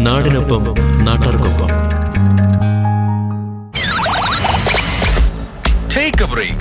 നാടിനൊപ്പം നാട്ടാർക്കൊപ്പം Take a break.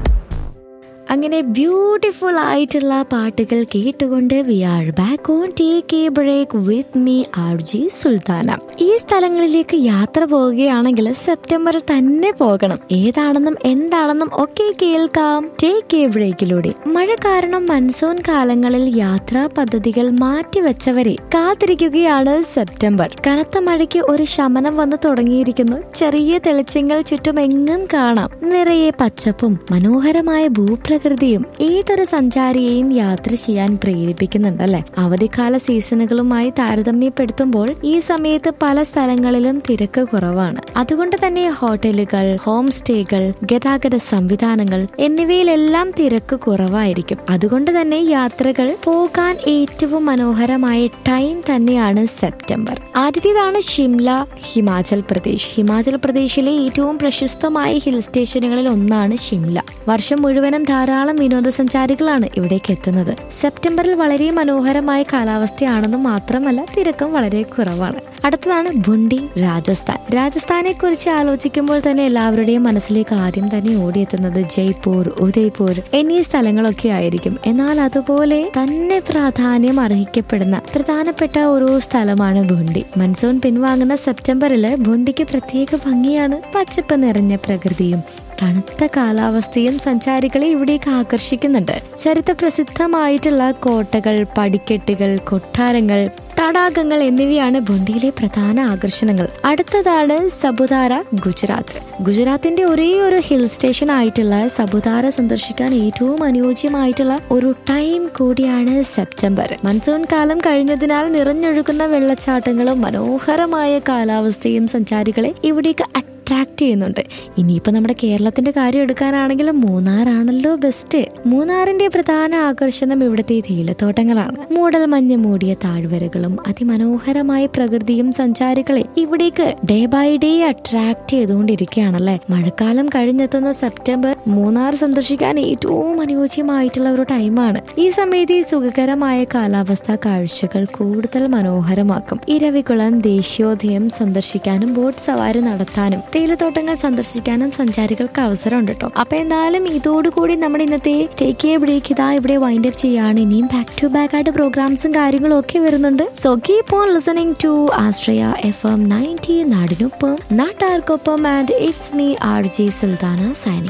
അങ്ങനെ ബ്യൂട്ടിഫുൾ ആയിട്ടുള്ള പാട്ടുകൾ കേട്ടുകൊണ്ട് we are back on take a break with me R J Sultana ഈ സ്ഥലങ്ങളിലേക്ക് യാത്ര പോവുകയാണെങ്കിൽ സെപ്റ്റംബർ തന്നെ പോകണം ഏതാണെന്നും എന്താണെന്നും ഒക്കെ കേൾക്കാം ടേക്ക് എ ബ്രേക്കിലൂടെ മഴ കാരണം മൺസൂൺ കാലങ്ങളിൽ യാത്രാ പദ്ധതികൾ മാറ്റിവെച്ചവരെ കാത്തിരിക്കുകയാണ് സെപ്റ്റംബർ കനത്ത മഴയ്ക്ക് ഒരു ശമനം വന്നു തുടങ്ങിയിരിക്കുന്നു ചെറിയ തെളിച്ചങ്ങൾ ചുറ്റുമെങ്ങും കാണാം നിറയെ പച്ചപ്പും മനോഹരമായ ഭൂപ്രകൃതിയും ഏതൊരു സഞ്ചാരിയെയും യാത്ര ചെയ്യാൻ പ്രേരിപ്പിക്കുന്നുണ്ടല്ലേ അവധിക്കാല സീസണുകളുമായി താരതമ്യപ്പെടുത്തുമ്പോൾ ഈ സമയത്ത് പല സ്ഥലങ്ങളിലും തിരക്ക് കുറവാണ് അതുകൊണ്ട് തന്നെ ഹോട്ടലുകൾ ഹോം സ്റ്റേകൾ ഗതാഗത സംവിധാനങ്ങൾ എന്നിവയിലെല്ലാം തിരക്ക് കുറവായിരിക്കും അതുകൊണ്ട് തന്നെ യാത്രകൾ പോകാൻ ഏറ്റവും മനോഹരമായ ടൈം തന്നെയാണ് സെപ്റ്റംബർ ആദ്യത്തേതാണ് ഷിംല ഹിമാചൽ പ്രദേശ് ഹിമാചൽ പ്രദേശിലെ ഏറ്റവും പ്രശസ്തമായ ഹിൽ സ്റ്റേഷനുകളിൽ ഒന്നാണ് ഷിംല വർഷം മുഴുവനും ധാരാളം വിനോദസഞ്ചാരികളാണ് ഇവിടേക്ക് എത്തുന്നത് സെപ്റ്റംബറിൽ വളരെ മനോഹരമായ കാലാവസ്ഥയാണെന്ന് മാത്രമല്ല തിരക്കും വളരെ കുറവാണ് അടുത്തതാണ് ബുണ്ടി രാജസ്ഥാൻ രാജസ്ഥാനെ കുറിച്ച് ആലോചിക്കുമ്പോൾ തന്നെ എല്ലാവരുടെയും മനസ്സിലേക്ക് ആദ്യം തന്നെ ഓടിയെത്തുന്നത് ജയ്പൂർ ഉദയ്പൂർ എന്നീ സ്ഥലങ്ങളൊക്കെ ആയിരിക്കും എന്നാൽ അതുപോലെ തന്നെ പ്രാധാന്യം അർഹിക്കപ്പെടുന്ന പ്രധാനപ്പെട്ട ഒരു സ്ഥലമാണ് ബുണ്ടി മൺസൂൺ പിൻവാങ്ങുന്ന സെപ്റ്റംബറിൽ ബുണ്ടിക്ക് പ്രത്യേക ഭംഗിയാണ് പച്ചപ്പ് നിറഞ്ഞ പ്രകൃതിയും തണുത്ത കാലാവസ്ഥയും സഞ്ചാരികളെ ഇവിടേക്ക് ആകർഷിക്കുന്നുണ്ട് ചരിത്ര പ്രസിദ്ധമായിട്ടുള്ള കോട്ടകൾ പടിക്കെട്ടുകൾ കൊട്ടാരങ്ങൾ തടാകങ്ങൾ എന്നിവയാണ് ബുണ്ടിയിലെ പ്രധാന ആകർഷണങ്ങൾ അടുത്തതാണ് സബുതാര ഗുജറാത്ത് ഗുജറാത്തിന്റെ ഒരേ ഒരു ഹിൽ സ്റ്റേഷൻ ആയിട്ടുള്ള സബുതാര സന്ദർശിക്കാൻ ഏറ്റവും അനുയോജ്യമായിട്ടുള്ള ഒരു ടൈം കൂടിയാണ് സെപ്റ്റംബർ മൺസൂൺ കാലം കഴിഞ്ഞതിനാൽ നിറഞ്ഞൊഴുകുന്ന വെള്ളച്ചാട്ടങ്ങളും മനോഹരമായ കാലാവസ്ഥയും സഞ്ചാരികളെ ഇവിടേക്ക് അട്രാക്ട് ചെയ്യുന്നുണ്ട് ഇനിയിപ്പോ നമ്മുടെ കേരളത്തിന്റെ കാര്യം എടുക്കാനാണെങ്കിൽ മൂന്നാറാണല്ലോ ബെസ്റ്റ് മൂന്നാറിന്റെ പ്രധാന ആകർഷണം ഇവിടുത്തെ തേയിലത്തോട്ടങ്ങളാണ് മൂടൽ മഞ്ഞ് മൂടിയ താഴ്വരകളും അതിമനോഹരമായ പ്രകൃതിയും സഞ്ചാരികളെ ഇവിടേക്ക് ഡേ ബൈ ഡേ അട്രാക്ട് ചെയ്തുകൊണ്ടിരിക്കുകയാണല്ലേ മഴക്കാലം കഴിഞ്ഞെത്തുന്ന സെപ്റ്റംബർ മൂന്നാർ സന്ദർശിക്കാൻ ഏറ്റവും അനുയോജ്യമായിട്ടുള്ള ഒരു ടൈമാണ് ഈ സമയത്ത് ഈ സുഖകരമായ കാലാവസ്ഥ കാഴ്ചകൾ കൂടുതൽ മനോഹരമാക്കും ഇരവികുളം ദേശീയോദയം സന്ദർശിക്കാനും ബോട്ട് സവാരി നടത്താനും തേയിലത്തോട്ടങ്ങൾ സന്ദർശിക്കാനും സഞ്ചാരികൾക്ക് അവസരമുണ്ട് കേട്ടോ അപ്പൊ എന്തായാലും ഇതോടുകൂടി നമ്മുടെ ഇന്നത്തെ ടേക്ക് എ ബ്രേക്ക് ഇതാ ഇവിടെ വൈൻഡ് അപ്പ് ചെയ്യാണ് ഇനിയും ബാക്ക് ടു ബാക്ക് ആയിട്ട് പ്രോഗ്രാംസും കാര്യങ്ങളും ഒക്കെ വരുന്നുണ്ട് so keep on listening to Ashraya F M ninety നാടിനൊപ്പം നാട്ടാർക്കൊപ്പം and it's me R J Sultana signing